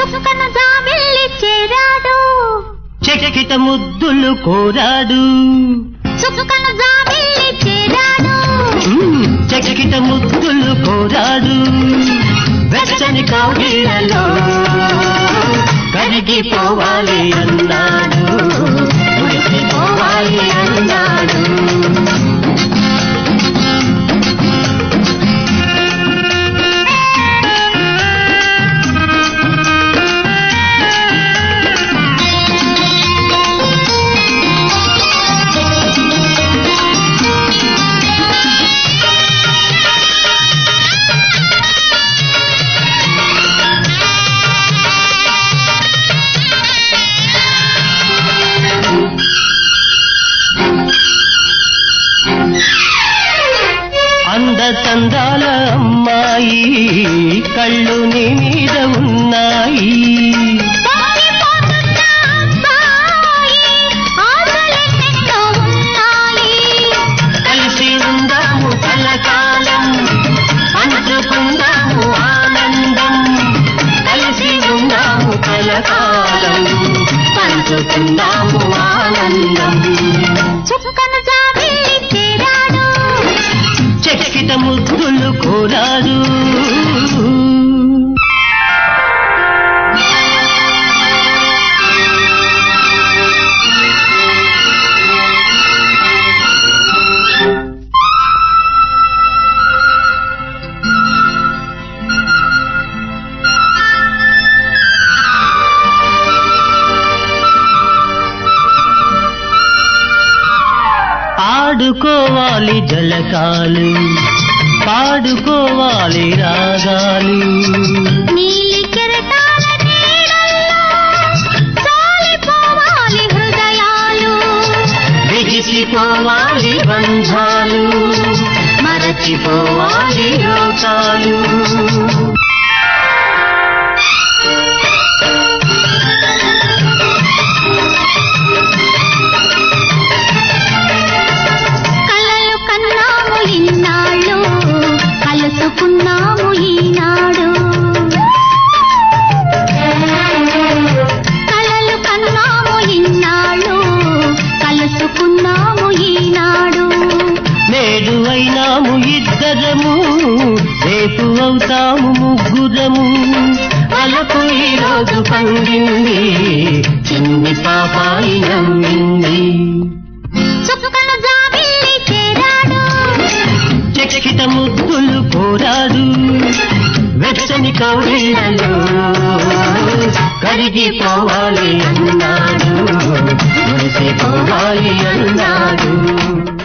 చుక్కన జాబిల్లి చేరాడు చెక్కిట ముద్దులు కోరాడు చుక్కన జాబిల్లి చేరాడు మ్మ్. చెక్కిట ముద్దులు కోరాడు వెచ్చని కౌగిళ్ళలో కరిగిపోవాలి అన్నాడు మురిసిపోవాలి అన్నాడు అందచందాల అమ్మాయి కళ్ళు నీ మీద ఉన్నాయి పొంగిపోతున్న అబ్బాయి ఆశలెన్నెన్నో ఉన్నాయి కలిసి ఉందాము కలకాలం పంచుకుందాము ఆనందం కలిసి ఉందాము కలకాలం పంచుకుందాము ఆనందం చుక్కన జాబిల్లి చేరాడు చెక్కిట ముద్దులు కోరాడు ఆడుకోవాలి జలకాలు పాడుకోవాలి రాగాలు నీలి కెరటాల నీడల్లో జాలిపోవాలి హృదయాలు బిగిసిపోవాలి బంధాలు మరచిపోవాలి లోకాలు కలలు కన్నాము ఇన్నాళ్ళు కలుసుకున్నాము ఈనాడు కలలు కన్నాము ఇన్నాళ్ళు కలుసుకున్నాము ఈనాడు నేడు అయినాము ఇద్దరము రేపు అవుతాము ముగ్గురము అలకు ఈ రోజు పండింది చిన్ని పాపాయి నమ్మింది చుక్కన జాబిల్లి చేరాడు చెక్కిట ముద్దులు కోరాడు వెచ్చని కౌగిళ్ళలో కరిగిపోవాలి అన్నాడు మురిసిపోవాలి అన్నాడు